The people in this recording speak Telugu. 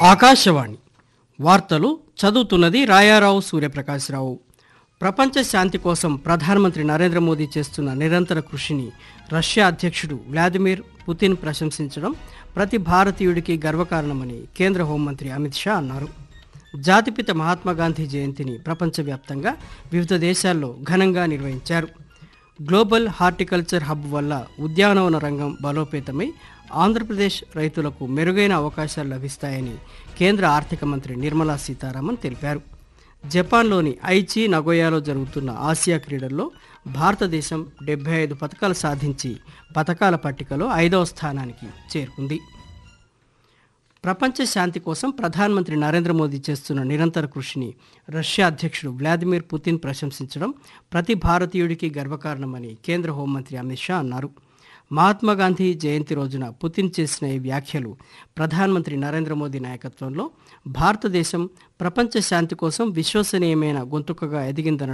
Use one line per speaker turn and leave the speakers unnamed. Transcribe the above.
ఆకాశవాణి వార్తలు చదువుతున్నది రాయారావు సూర్యప్రకాశ్రావు ప్రపంచ శాంతి కోసం ప్రధానమంత్రి నరేంద్ర మోదీ చేస్తున్న నిరంతర కృషిని రష్యా అధ్యక్షుడు వ్లాదిమిర్ పుతిన్ ప్రశంసించడం ప్రతి భారతీయుడికి గర్వకారణమని కేంద్ర హోంమంత్రి అమిత్ షా అన్నారు జాతిపిత మహాత్మా గాంధీ జయంతిని ప్రపంచవ్యాప్తంగా వివిధ దేశాల్లో ఘనంగా నిర్వహించారు గ్లోబల్ హార్టికల్చర్ హబ్ వల్ల ఉద్యానవన రంగం బలోపేతమై ఆంధ్రప్రదేశ్ రైతులకు మెరుగైన అవకాశాలు లభిస్తాయని కేంద్ర ఆర్థిక మంత్రి నిర్మలా సీతారామన్ తెలిపారు జపాన్లోని ఐచి నగోయాలో జరుగుతున్న ఆసియా క్రీడల్లో భారతదేశం డెబ్బై ఐదు పథకాలు సాధించి పథకాల పట్టికలో ఐదవ స్థానానికి చేరుకుంది ప్రపంచ శాంతి కోసం ప్రధానమంత్రి నరేంద్ర మోదీ చేస్తున్న నిరంతర కృషిని రష్యా అధ్యక్షుడు వ్లాదిమిర్ పుతిన్ ప్రశంసించడం ప్రతి భారతీయుడికి గర్వకారణమని కేంద్ర హోంమంత్రి అమిత్ షా అన్నారు మహాత్మా గాంధీ జయంతి రోజున పుతిన్ చేసిన ఈ వ్యాఖ్యలు ప్రధానమంత్రి నరేంద్ర మోదీ నాయకత్వంలో భారతదేశం ప్రపంచ శాంతి కోసం విశ్వసనీయమైన గొంతుకగా ఎదిగిందనడం